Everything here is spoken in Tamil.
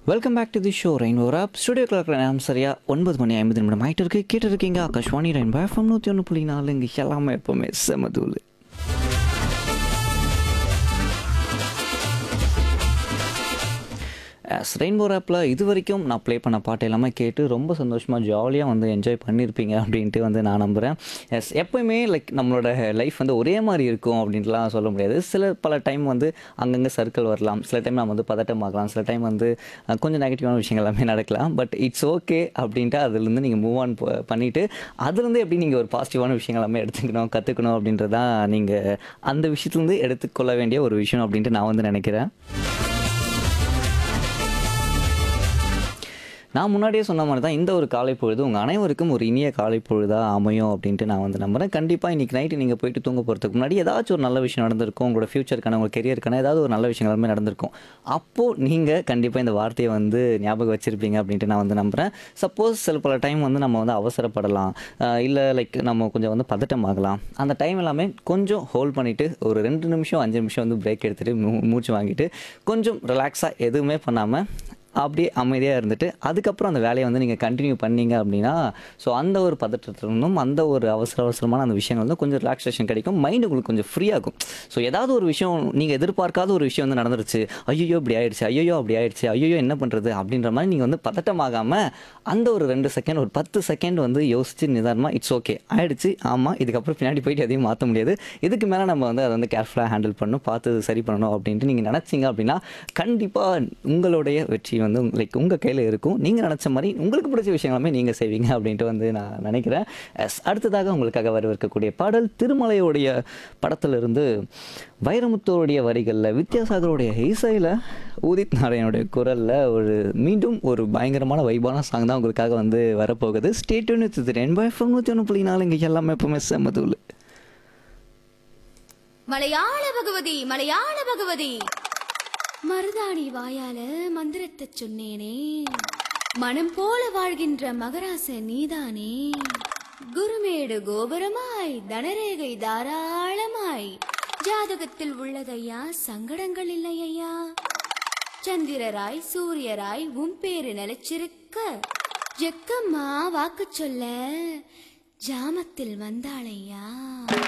welcome back to the show rainbow of studio clock நேரம் சரியா ஒன்பது மணி ஐம்பது நிமிடம் ஆகிட்டு இருக்கு கேட்டு இருக்கீங்க ஆகாஷ்வாணி ரெயின் பேஃபம் நூற்றி ஒன்று புள்ளி நாலு இங்கே எல்லாமே எப்போவுமே செமதூள் எஸ் ரெயின்போ ஆப்பில் இது வரைக்கும் நான் ப்ளே பண்ண பாட்டு எல்லாமே கேட்டு ரொம்ப சந்தோஷமாக ஜாலியாக வந்து என்ஜாய் பண்ணியிருப்பீங்க அப்படின்ட்டு வந்து நான் நம்புகிறேன் எஸ் எப்போயுமே லைக் நம்மளோட லைஃப் வந்து ஒரே மாதிரி இருக்கும் அப்படின்ட்டுலாம் சொல்ல முடியாது சில பல டைம் வந்து அங்கங்கே சர்க்கிள் வரலாம் சில டைம் நம்ம வந்து பதட்டமாகலாம் சில டைம் வந்து அஹ், கொஞ்சம் நெகட்டிவான விஷயங்கள் எல்லாமே நடக்கலாம் பட் இட்ஸ் ஓகே அப்படின்ட்டு அதுலேருந்து நீங்கள் மூவ் ஆன் பண்ணிவிட்டு அதுலேருந்து எப்படி நீங்கள் ஒரு பாசிட்டிவான விஷயங்கள் எல்லாமே எடுத்துக்கணும் கற்றுக்கணும் அப்படின்றதான் நீங்கள் அந்த விஷயத்துலேருந்து எடுத்துக்கொள்ள வேண்டிய ஒரு விஷயம் அப்படின்ட்டு நான் வந்து நினைக்கிறேன் நான் முன்னாடியே சொன்ன மாதிரி தான் இந்த ஒரு காலை பொழுது உங்கள் அனைவருக்கும் ஒரு இனிய காலை பொழுதாக அமையும் அப்படின்ட்டு நான் வந்து நம்புறேன் கண்டிப்பாக இன்றைக்கி நைட்டு நீங்கள் போயிட்டு தூங்க போகிறதுக்கு முன்னாடி ஏதாச்சும் ஒரு நல்ல விஷயம் நடந்திருக்கும் உங்களோட ஃபியூச்சருக்கான உங்கள் கெரியருக்கான ஏதாவது ஒரு நல்ல விஷயங்கள் எல்லாமே நடந்திருக்கும் அப்போது நீங்கள் கண்டிப்பாக இந்த வார்த்தையை வந்து ஞாபகம் வச்சுருப்பீங்க அப்படின்ட்டு நான் வந்து நம்புகிறேன் சப்போஸ் சில பல டைம் வந்து நம்ம வந்து அவசரப்படலாம் இல்லை லைக் நம்ம கொஞ்சம் வந்து பதட்டமாகலாம் அந்த டைம் எல்லாமே கொஞ்சம் ஹோல்ட் பண்ணிவிட்டு ஒரு ரெண்டு நிமிஷம் அஞ்சு நிமிஷம் வந்து பிரேக் எடுத்துகிட்டு மூ மூச்சு வாங்கிட்டு கொஞ்சம் ரிலாக்ஸாக எதுவுமே பண்ணாமல் அப்படியே அமைதியாக இருந்துட்டு அதுக்கப்புறம் அந்த வேலையை வந்து நீங்கள் கண்டினியூ பண்ணீங்க அப்படின்னா ஸோ அந்த ஒரு பதற்றத்திலும் அந்த ஒரு அவசர அவசரமான அந்த விஷயங்கள் வந்து கொஞ்சம் ரிலாக்ஸேஷன் கிடைக்கும் மைண்டு உங்களுக்கு கொஞ்சம் ஃப்ரீ ஆகும் ஸோ ஏதாவது ஒரு விஷயம் நீங்கள் எதிர்பார்க்காத ஒரு விஷயம் வந்து நடந்துருச்சு ஐயோ இப்படி ஆயிடுச்சு ஐயோ அப்படி ஆயிடுச்சு ஐயோ என்ன பண்ணுறது அப்படின்ற மாதிரி நீங்கள் வந்து பதட்டமாகாமல் அந்த ஒரு ரெண்டு செகண்ட் ஒரு பத்து செகண்ட் வந்து யோசிச்சு நிதானமாக இட்ஸ் ஓகே ஆயிடுச்சு ஆமாம் இதுக்கப்புறம் பின்னாடி போயிட்டு எதையும் மாற்ற முடியாது இதுக்கு மேலே நம்ம வந்து அதை வந்து கேர்ஃபுல்லாக ஹேண்டில் பண்ணணும் பார்த்து சரி பண்ணணும் அப்படின்ட்டு நீங்கள் நினச்சிங்க அப்படின்னா கண்டிப்பாக உங்களுடைய வெற்றி வந்து லைக் உங்கள் கையில் இருக்கும் நீங்கள் நினச்ச மாதிரி உங்களுக்கு பிடிச்ச விஷயம் எல்லாமே நீங்கள் செய்வீங்க அப்படின்ட்டு வந்து நான் நினைக்கிறேன் எஸ் அடுத்ததாக உங்களுக்காக வரவிருக்கக்கூடிய பாடல் திருமலையோடைய படத்திலிருந்து வைரமுத்தோடைய வரிகளில் வித்யாசாகருடைய இசையில் உதித் நாராயணுடைய குரலில் ஒரு மீண்டும் ஒரு பயங்கரமான வைபான சாங் தான் உங்களுக்காக வந்து வரப்போகுது ஸ்டேட் ரெண்டு பை எஃப்எம் நூற்றி ஒன்று புள்ளி நாலு இங்கே எல்லாமே எப்பவுமே செம்மதூள் மலையாள பகவதி மலையாள பகவதி மருதாணி வாயால மந்திரத்தை சொன்னேனே மனம் போல வாழ்கின்ற மகராச நீதானே குருமேடு கோபுரமாய் தனரேகை தாராளமாய் ஜாதகத்தில் உள்ளதையா சங்கடங்கள் இல்லையா சந்திரராய் சூரியராய் உன் பேரு நிலைச்சிருக்க ஜெக்கம்மா வாக்கு சொல்ல ஜாமத்தில் வந்தாளையா